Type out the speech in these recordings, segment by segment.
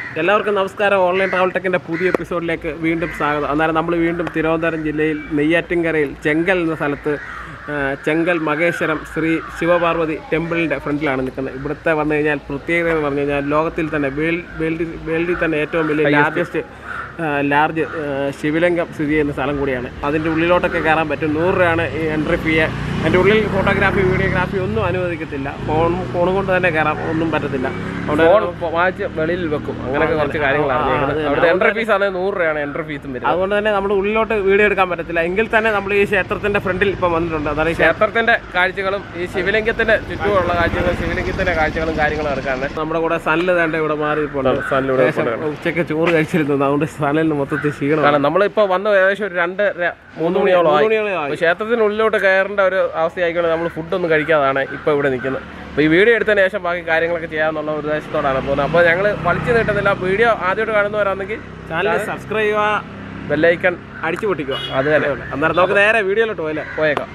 എല്ലാവർക്കും നമസ്കാരം online travel ടെക്കിൻ്റെ പുതിയ എപ്പിസോഡിലേക്ക് വീണ്ടും സ്വാഗതം അന്നേരം നമ്മൾ വീണ്ടും തിരുവനന്തപുരം ജില്ലയിൽ നെയ്യാറ്റിൻകരയിൽ ചെങ്കൽ എന്ന സ്ഥലത്ത് ആ, ചെങ്കൽ മഹേശ്വരം ശ്രീ ശിവപാർവതി ടെമ്പിളിൻ്റെ ഫ്രണ്ടിലാണ് നിൽക്കുന്നത് ഇവിടുത്തെ വന്നു കഴിഞ്ഞാൽ പ്രത്യേകത എന്ന് പറഞ്ഞു കഴിഞ്ഞാൽ ലോകത്തിൽ തന്നെ വേൾഡ് വേൾഡിൽ വേൾഡിൽ തന്നെ ഏറ്റവും വലിയ ലാർജസ്റ്റ് ലാർജ് ശിവലിംഗം സ്ഥിതി ചെയ്യുന്ന സ്ഥലം കൂടിയാണ് അതിൻ്റെ ഉള്ളിലോട്ടൊക്കെ കയറാൻ പറ്റും നൂറ് രൂപയാണ് ഈ എൻട്രി ഫീ അതിൻ്റെ ഉള്ളിൽ ഫോട്ടോഗ്രാഫി വീഡിയോഗ്രാഫി ഒന്നും അനുവദിക്കത്തില്ല ഫോൺ ഫോൺ കൊണ്ട് തന്നെ കയറാം ഒന്നും പറ്റത്തില്ല അവിടെ ഫോൺ വാച്ച് വെളിയിൽ വെക്കും അങ്ങനെയൊക്കെ കുറച്ച് കാര്യങ്ങളാണ് ചെയ്യുന്നത്. അവിടുത്തെ എൻട്രി ഫീസ് ആണ് നൂറ് രൂപയാണ് എൻട്രി ഫീസും വരുന്നത് അതുകൊണ്ട് തന്നെ നമ്മൾ ഉള്ളിലോട്ട് വീഡിയോ എടുക്കാൻ പറ്റത്തില്ല എങ്കിൽ തന്നെ നമ്മൾ ഈ ക്ഷേത്രത്തിന്റെ ഫ്രണ്ടിൽ ഇപ്പം വന്നിട്ടുണ്ട് അതാണ് ഈ ക്ഷേത്രം ക്ഷേത്രത്തിന്റെ കാഴ്ചകളും ഈ ശിവലിംഗത്തിന്റെ ചുറ്റുമുള്ള കാഴ്ചകളും ശിവലിംഗത്തിന്റെ കാഴ്ചകളും കാര്യങ്ങളും എടുക്കാണ് നമ്മുടെ കൂടെ സനല് തേണ്ട ഇവിടെ മാറി ഇപ്പോൾ സനിലൂടെ ഉച്ചയ്ക്ക് ചോറ് കഴിച്ചിരുന്നു അതുകൊണ്ട് സനലിന് മൊത്തത്തിൽ ക്ഷീണം കാരണം നമ്മളിപ്പോ വന്ന് ഏകദേശം ഒരു രണ്ട് ര- മൂന്ന് മണിയോളം ആയി മണിയോളം ആയി. അപ്പൊ ക്ഷേത്രത്തിനുള്ളിലോട്ട് കയറേണ്ട ഒരു അവസ്ഥയായിക്കൊണ്ട് നമ്മൾ ഫുഡൊന്നും കഴിക്കാതാണ് ഇപ്പൊ ഇവിടെ നിൽക്കുന്നത് അപ്പൊ ഈ വീഡിയോ എടുത്തതിന് ശേഷം ബാക്കി കാര്യങ്ങളൊക്കെ ചെയ്യാന്നുള്ള ഒരു ഉദ്ദേശത്തോടാണ് പോകുന്നത് അപ്പോൾ ഞങ്ങൾ വലിച്ചു നീട്ടുന്നില്ല വീഡിയോ ആദ്യമായിട്ട് കാണുന്നവരാണെങ്കിൽ ചാനൽ സബ്സ്ക്രൈബ് ചെയ്യുക ബെല്ലൈക്കൺ അടിച്ചു പൊട്ടിക്കുക അത് തന്നെ അന്നേരം നമുക്ക് നേരെ വീഡിയോയിലോട്ട് പോയല്ലേ പോയേക്കാം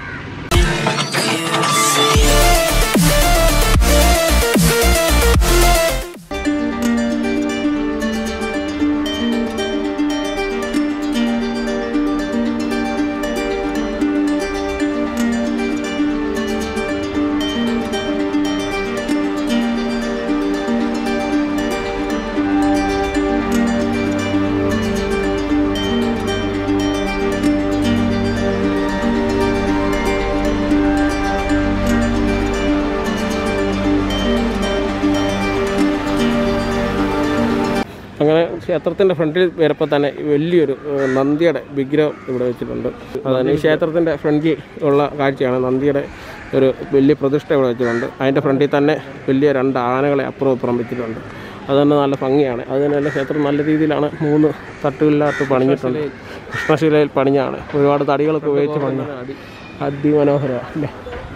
അങ്ങനെ ക്ഷേത്രത്തിന്റെ ഫ്രണ്ടിൽ വരുമ്പോൾ തന്നെ വലിയൊരു ഏഹ്, നന്ദിയുടെ വിഗ്രഹം ഇവിടെ വെച്ചിട്ടുണ്ട് അതാണ് ഈ ക്ഷേത്രത്തിന്റെ ഫ്രണ്ടിൽ ഉള്ള കാഴ്ചയാണ് നന്ദിയുടെ ഒരു വലിയ പ്രതിഷ്ഠ ഇവിടെ വെച്ചിട്ടുണ്ട് അതിന്റെ ഫ്രണ്ടിൽ തന്നെ വലിയ രണ്ട് ആനകളെ അപ്പുറം ഇപ്പുറം വെച്ചിട്ടുണ്ട് അത് തന്നെ നല്ല ഭംഗിയാണ് അത് തന്നെ എല്ലാ ക്ഷേത്രം നല്ല രീതിയിലാണ് മൂന്ന് തട്ടുകളിലായിട്ട് പണിഞ്ഞിട്ടുണ്ട് കൃഷ്ണശിലയിൽ പണിഞ്ഞാണ് ഒരുപാട് തടികളൊക്കെ ഉപയോഗിച്ച് പണിഞ്ഞ അതിമനോഹരമാണ് അല്ലേ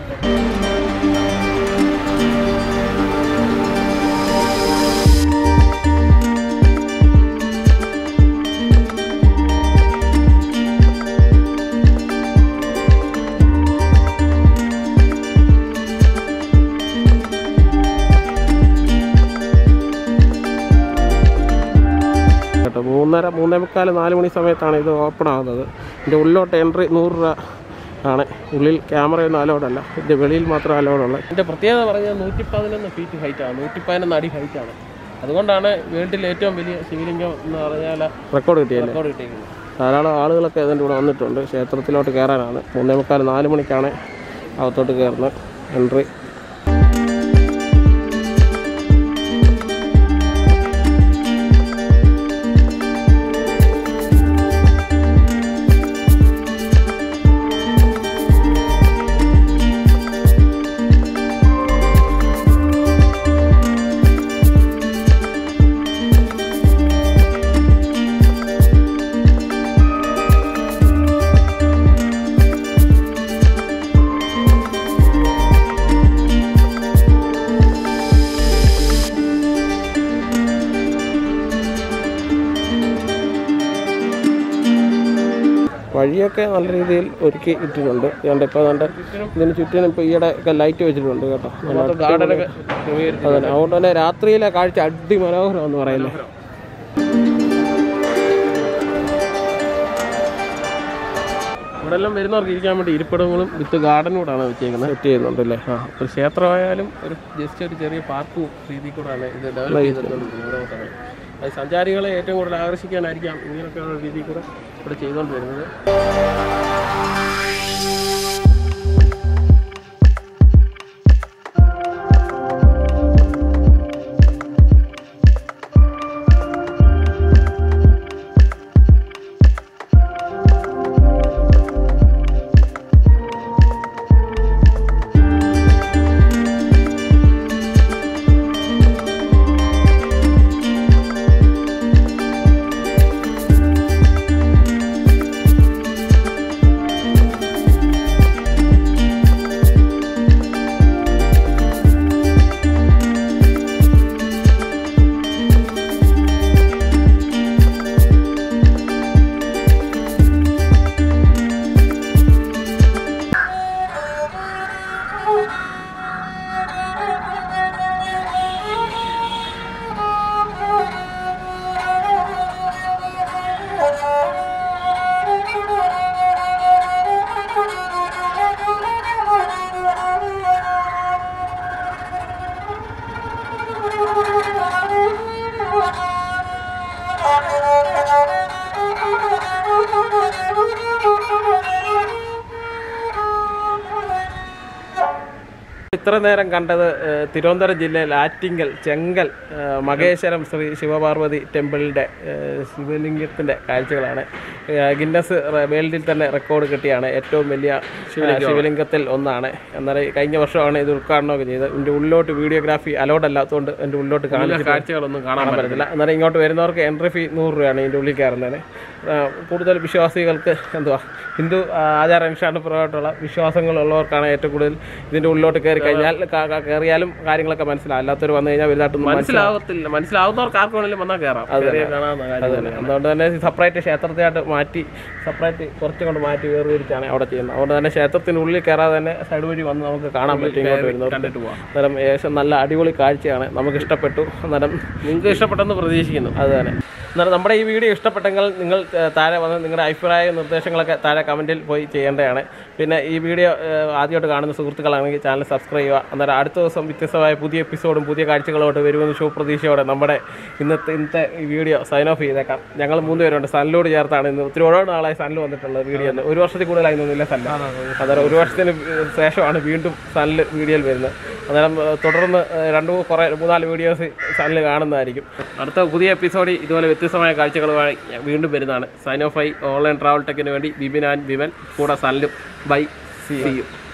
കേട്ടോ മൂന്നര മൂന്നേ മുക്കാൽ നാല് മണി സമയത്താണ് ഇത് ഓപ്പൺ ആകുന്നത് ഇതിൻ്റെ ഉള്ളിലോട്ട് എൻട്രി നൂറ് രൂപ ആണ് ഉള്ളിൽ ക്യാമറയൊന്നും അലോഡല്ല ഇതിൻ്റെ വെളിയിൽ മാത്രം അലോഡുള്ള ഇതിന്റെ പ്രത്യേകത പറഞ്ഞാൽ നൂറ്റി പതിനൊന്ന് ഫീറ്റ് ഹൈറ്റ് ആണ് നൂറ്റി പതിനൊന്ന് അടി ഹൈറ്റ് ആണ് അതുകൊണ്ടാണ് വേൾഡിൽ ഏറ്റവും വലിയ ശിവലിംഗം എന്ന് പറഞ്ഞാൽ റെക്കോർഡ് കിട്ടിയല്ലേ റെക്കോർഡ് കിട്ടിയിരിക്കുന്നത് ധാരാളം ആളുകളൊക്കെ ഇതിൻ്റെ ഇവിടെ വന്നിട്ടുണ്ട് ക്ഷേത്രത്തിലോട്ട് കയറാനാണ് മൂന്നേ മുക്കാൽ നാല് മണിക്കാണ് അകത്തോട്ട് കയറുന്നത് എൻട്രി വഴിയൊക്കെ നല്ല രീതിയിൽ ഒരുക്കി ഇട്ടിട്ടുണ്ട് അതുകൊണ്ട് ഇപ്പോൾ അതുകൊണ്ട് ഇതിന് ചുറ്റിനും ഇപ്പോൾ ഈയിടെ ഒക്കെ ലൈറ്റ് വെച്ചിട്ടുണ്ട് കേട്ടോ നല്ല ഗാർഡനൊക്കെ അതെ അതുകൊണ്ട് തന്നെ രാത്രിയിലെ കാഴ്ച അതിമനോഹരം എന്ന് പറയല്ലേ ഇവിടെ എല്ലാം വരുന്നവർക്ക് ഇരിക്കാൻ വേണ്ടി ഇരിപ്പിടങ്ങളും വിത്ത് ഗാർഡനും കൂടാണ് വെച്ചേക്കുന്നത് സെറ്റ് ചെയ്യുന്നുണ്ടല്ലേ ആ ഒരു ക്ഷേത്രമായാലും ഒരു ജസ്റ്റ് ഒരു ചെറിയ പാർക്ക് രീതി കൂടാണ് ഇത് ഡെവലപ്പ് ചെയ്തിട്ടുള്ളത് ഓരോ സ്ഥലം അത് സഞ്ചാരികളെ ഏറ്റവും കൂടുതൽ ആകർഷിക്കാനായിരിക്കാം ഇങ്ങനെയൊക്കെയുള്ള രീതിയിൽ കൂടെ ഇവിടെ ചെയ്തുകൊണ്ട് വരുന്നത് ഇത്ര നേരം കണ്ടത് ഏഹ്, തിരുവനന്തപുരം ജില്ലയിൽ ആറ്റിങ്കൽ ചെങ്കൽ ഏഹ്, മകേശ്വരം ശ്രീ ശിവപാർവതി ടെമ്പിളിൻ്റെ ഏഹ്, ശിവലിംഗത്തിൻ്റെ കാഴ്ചകളാണ് ഏഹ്, ഗിന്നസ് റെ- വേൾഡിൽ തന്നെ റെക്കോർഡ് കിട്ടിയാണ് ഏറ്റവും വലിയ ഏഹ്, ശിവലിംഗത്തിൽ ഒന്നാണ് എന്നാൽ കഴിഞ്ഞ വർഷമാണ് ഇത് ഉദ്ഘാടനമൊക്കെ ചെയ്തത് ഇതിൻ്റെ ഉള്ളിലോട്ട് വീഡിയോഗ്രാഫി അലോഡ് അല്ലാത്തതുകൊണ്ട് എൻ്റെ ഉള്ളിലോട്ട് കാണിച്ചിട്ട് കാഴ്ചകളൊന്നും കാണാൻ കാണാൻ പറ്റത്തില്ല അന്നേരം ഇങ്ങോട്ട് വരുന്നവർക്ക് എൻട്രി ഫീ നൂറ് രൂപയാണ് ഇതിൻ്റെ ഉള്ളിൽ കയറുന്നതിന് ആ, കൂടുതൽ വിശ്വാസികൾക്ക് എന്തുവാ ഹിന്ദു ആ, ആചാരാനുഷ്ഠാനപരമായിട്ടുള്ള വിശ്വാസങ്ങളുള്ളവർക്കാണ് ഏറ്റവും കൂടുതൽ ഇതിൻ്റെ ഉള്ളിലോട്ട് കയറി കഴിഞ്ഞാൽ ക- ക- കയറിയാലും കാര്യങ്ങളൊക്കെ മനസ്സിലാവും അല്ലാത്തവർ വന്നു കഴിഞ്ഞാൽ വലുതായിട്ടൊന്നും മനസ്സിലാവത്തില്ല മനസ്സിലാവുന്നവർക്ക് ആർക്ക് വേണമെങ്കിലും വന്നാൽ കയറാം കയറിയാൽ കാണാവുന്ന കാര്യം തന്നെ അതുകൊണ്ട് തന്നെ സെപ്പറേറ്റ് ക്ഷേത്രത്തെയായിട്ട് മാറ്റി സെപ്പറേറ്റ് കുറച്ചും കൊണ്ട് മാറ്റി വേർതിരിച്ചാണ് അവിടെ ചെയ്യുന്നത് അതുകൊണ്ട് തന്നെ ക്ഷേത്രത്തിനുള്ളിൽ കയറാതെ തന്നെ സൈഡ് വഴി വന്ന് നമുക്ക് കാണാൻ പറ്റും ഇങ്ങോട്ട് വരുന്നവർക്ക് കണ്ടിട്ട് പോവാം അന്നേരം ഏകദേശം നല്ല അടിപൊളി കാഴ്ചയാണ് നമുക്ക് ഇഷ്ടപ്പെട്ടു അന്നേരം നിങ്ങൾക്ക് ഇഷ്ടപ്പെട്ടെന്ന് പ്രതീക്ഷിക്കുന്നു അത് തന്നെ എന്നാൽ നമ്മുടെ ഈ വീഡിയോ ഇഷ്ടപ്പെട്ടെങ്കിൽ നിങ്ങൾ ഏഹ്, താഴെ വന്ന് നിങ്ങളുടെ അഭിപ്രായ നിർദ്ദേശങ്ങളൊക്കെ താഴെ കമൻറ്റിൽ പോയി ചെയ്യേണ്ടതാണ് പിന്നെ ഈ വീഡിയോ ഏഹ്, ആദ്യമായിട്ട് കാണുന്ന സുഹൃത്തുക്കളാണെങ്കിൽ ചാനൽ സബ്സ്ക്രൈബ് ചെയ്യുക അന്നേരം അടുത്ത ദിവസം വ്യത്യസ്തമായ പുതിയ എപ്പിസോഡും പുതിയ കാഴ്ചകളോട്ട് വരുമെന്ന് ശുഭപ്രതീക്ഷയോടെ നമ്മുടെ ഇന്നത്തെ ഇന്നത്തെ ഈ വീഡിയോ സൈൻ ഓഫ് ചെയ്തേക്കാം ഞങ്ങൾ മൂന്ന് പേരുണ്ട് സനിലോട് ചേർത്താണ് ഇന്ന് ഒത്തിരി ഒരുപാട് നാളായി സനിൽ വന്നിട്ടുള്ളത് വീഡിയോ ഒരു വർഷത്തിൽ കൂടുതലായി തോന്നുന്നില്ല സല്ല അന്നേരം ഒരു വർഷത്തിന് ശേഷമാണ് വീണ്ടും സനിൽ വീഡിയോയിൽ വരുന്നത് അന്നേരം ഏഹ്, തുടർന്ന് ഏഹ്, രണ്ട് മൂ- കുറേ മൂന്നാല് വീഡിയോസ് ചാനൽ കാണുന്നതായിരിക്കും അടുത്ത പുതിയ എപ്പിസോഡിൽ ഇതുപോലെ വ്യത്യസ്തമായ കാഴ്ചകളുമായി വീണ്ടും വരുന്നതാണ് sign off I online travel ടെക്കിന് വേണ്ടി ബിബിൻ ആൻഡ് ബിബൻ കൂടെ സല്ലും ബൈ സി യു